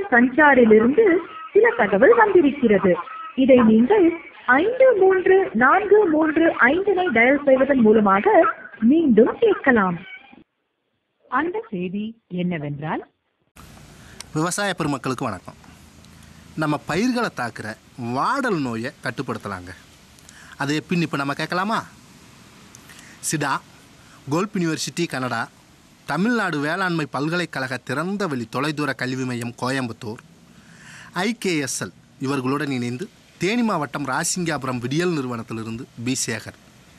சஞ்சாரிலிருந்து சில தகவல் வந்திருக்கிறது இதை நீங்கள் ஐந்து மூன்று நான்கு மூன்று ஐந்தினை டயல் செய்வதன் மூலமாக மீண்டும் கேட்கலாம் அந்த செய்தி என்னவென்றால் விவசாய பெருமக்களுக்கு வணக்கம் நம்ம பயிர்களை தாக்குற வாடல் நோயை கட்டுப்படுத்தலாங்க அது எப்படின்னு இப்போ நம்ம கேட்கலாமா சிடா கோல்ப் யூனிவர்சிட்டி கனடா தமிழ்நாடு வேளாண்மை பல்கலைக்கழக திறந்தவெளி தொலைதூர கல்வி மையம் கோயம்புத்தூர் ஐகேஎஸ்எல் இவர்களுடன் இணைந்து தேனி மாவட்டம் ராசிங்காபுரம் விடியல் நிறுவனத்திலிருந்து பி சேகர்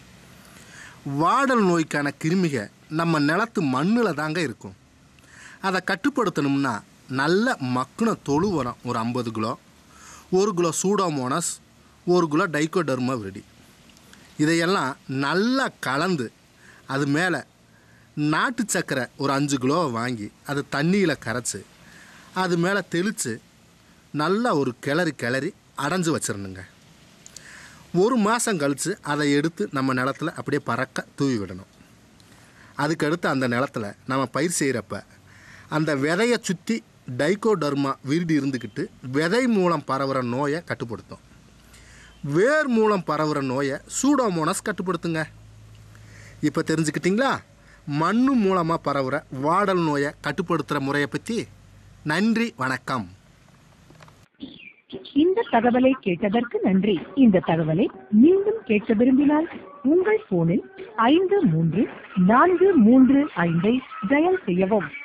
வாடல் நோய்க்கான கிருமிக நம்ம நிலத்து மண்ணில் தாங்க இருக்கும் அதை கட்டுப்படுத்தணும்னா நல்ல மக்குன தொழு உரம் ஒரு ஐம்பது கிலோ ஒரு கிலோ சூடோமோனஸ் ஒரு கிலோ டைக்கோடர்மா விரடி இதையெல்லாம் நல்லா கலந்து அது மேலே நாட்டு சக்கரை ஒரு அஞ்சு கிலோவை வாங்கி அது தண்ணியில் கரைச்சி அது மேலே தெளித்து நல்லா ஒரு கிளறி கிளறி அடைஞ்சு வச்சிடணுங்க ஒரு மாதம் கழித்து அதை எடுத்து நம்ம நிலத்துல அப்படியே பறக்க தூவி விடணும் அதுக்கடுத்து அந்த நிலத்துல நம்ம பயிர் செய்கிறப்ப அந்த விதையை சுற்றி டைகோடர்மா விருடி இருந்துக்கிட்டு விதை மூலம் பரவுற நோயை கட்டுப்படுத்தும் வேர் மூலம் பரவுற நோயை சூடோமோனஸ் கட்டுப்படுத்துங்க இப்போ தெரிஞ்சுக்கிட்டிங்களா மண்ணு மூலமாக பரவுற வாடல் நோயை கட்டுப்படுத்துகிற முறையை பற்றி நன்றி வணக்கம் இந்த தகவலை கேட்டதற்கு நன்றி இந்த தகவலை மீண்டும் கேட்க விரும்பினால் உங்கள் போனில் ஐந்து மூன்று நான்கு மூன்று ஐந்தை டயல் செய்யவும்